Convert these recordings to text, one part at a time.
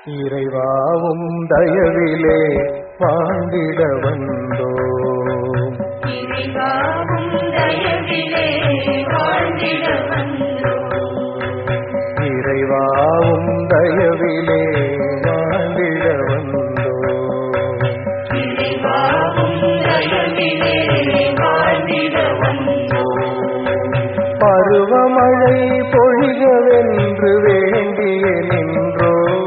இறைவாவும் தயவிலே வாழ்ந்திட வந்தோம் இறைவாவும் தயவிலே வாழ்ந்திட வந்தோம். இறைவாவும் தயவிலே வாழ்ந்திட வந்தோம் இறைவாவும் தயவிலே வாழ்ந்திட வந்தோம். பருவமழை பொழிகவென்று வேண்டிய நின்றோம்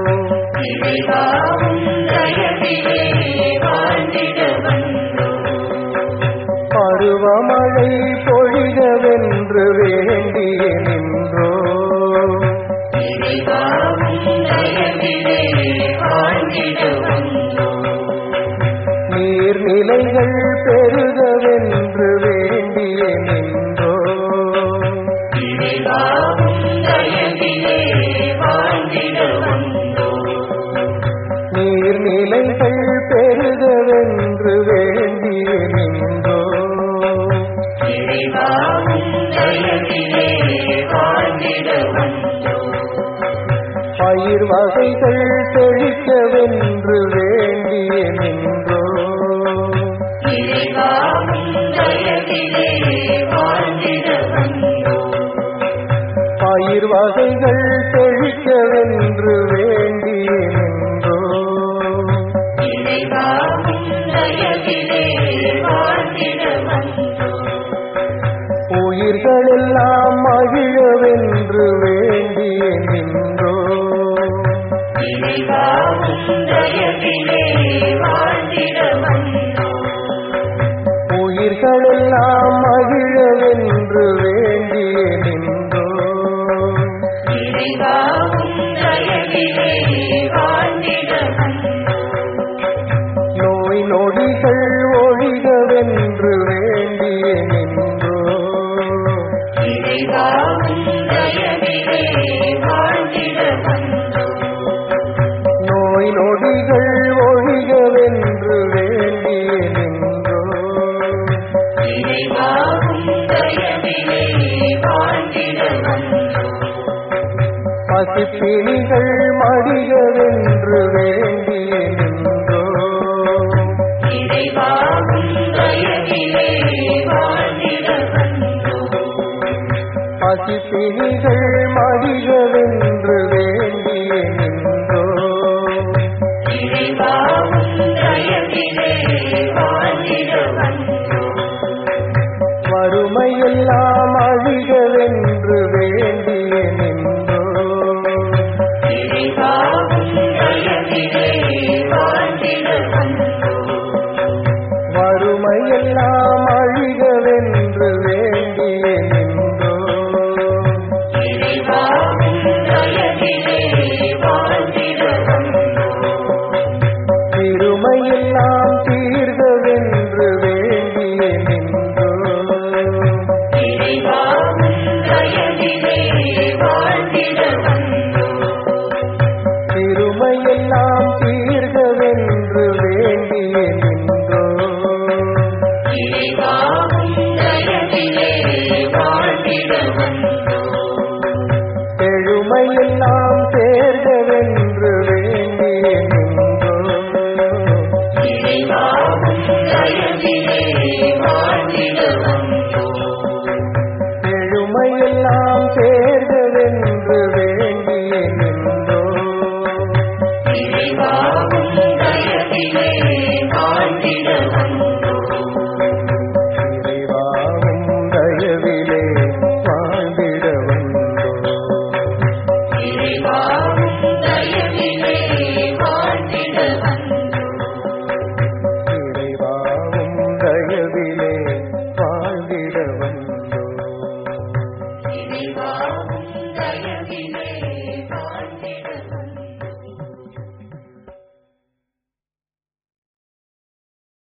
இறைவாவும் தயவிலே வாழ்ந்திட வந்தோம். பருவமழை பொழிகவென்று வேண்டிய நின்றோம் இறைவாவும் தயவிலே வாழ்ந்திட வந்தோம். நீர்நிலைகள் பெருகவென்று வேண்டிய நின்றோம் இறைவாவும் தயவிலே வாழ்ந்திட வந்தோம். நீர்நிலைகள் பெருகவென்று வேண்டிய நின்றோம் இறைவாவும் தயவிலே வாழ்ந்திட வந்தோம். பயிர் வகைகள் செழிக்கவென்று வேண்டிய நின்றோம் இறைவாவும் தயவிலே வாழ்ந்திட வந்தோம். பயிர் வகைகள் செழிக்கவென்று வேண்டிய நின்றோம் இறைவாவும் தயவிலே வாழ்ந்திட வந்தோம். உயிர்களெல்லாம் மகிழவென்று வேண்டிய நின்றோம் இறைவாவும் தயவிலே வாழ்ந்திட வந்தோம். உயிர்களெல்லாம் மகிழவென்று வேண்டிய நின்றோம் இறைவாவும் தயவிலே வாழ்ந்திட வந்தோம். நோய் நொடிகள் ஒழிகவென்று வேண்டிய நின்றோம் இறைவாவும் தயவிலே வாழ்ந்திட வந்தோம். நோய் நொடிகள் ஒழிகவென்று வேண்டிய நின்றோம் இறைவாவும் தயவிலே வாழ்ந்திட வந்தோம். பசிப்பிணிகள் மடிகவென்று வேண்டிய நின்றோம் இறைவாவும் தயவிலே வாழ்ந்திட வந்தோம். பசிப்பிணிகள் மடிகவென்று வேண்டிய நின்றோம் இறைவாவும் தயவிலே வாழ்ந்திட வந்தோம். வறுமையெல்லாம் அழிகவென்று வேண்டிய நின்றோம் இறைவாவும் தயவிலே வாழ்ந்திட வந்தோம். வறுமையெல்லாம் அழிகவென்று வேண்டிய நின்றோம் இறைவாவும் தயவிலே வாழ்ந்திட வந்தோம். திருமையெல்லாம் தீர்கவென்று வேண்டிய நின்றோம் இறைவாவும் தயவிலே வாழ்ந்திட வந்தோம். திருமையெல்லாம் தீர்கவென்று வேண்டிய நின்றோம் இறைவாவும் தயவிலே வாழ்ந்திட வந்தோம். எழுமையெல்லாம் சேர்கவென்று வேண்டிய நின்றோம் இறைவாவும் தயவிலே வாழ்ந்திட வந்தோம். எழுமையெல்லாம் சேர்கவென்று வேண்டிய நின்றோம் இறைவாவும் தயவிலே வாழ்ந்திட வந்தோம். இறைவாவும் தயவிலே வாழ்ந்திட வந்தோம் இறைவாவும் தயவிலே வாழ்ந்திட வந்தோம். இறைவாவும் தயவிலே வாழ்ந்திட வந்தோம் இறைவாவும் தயவிலே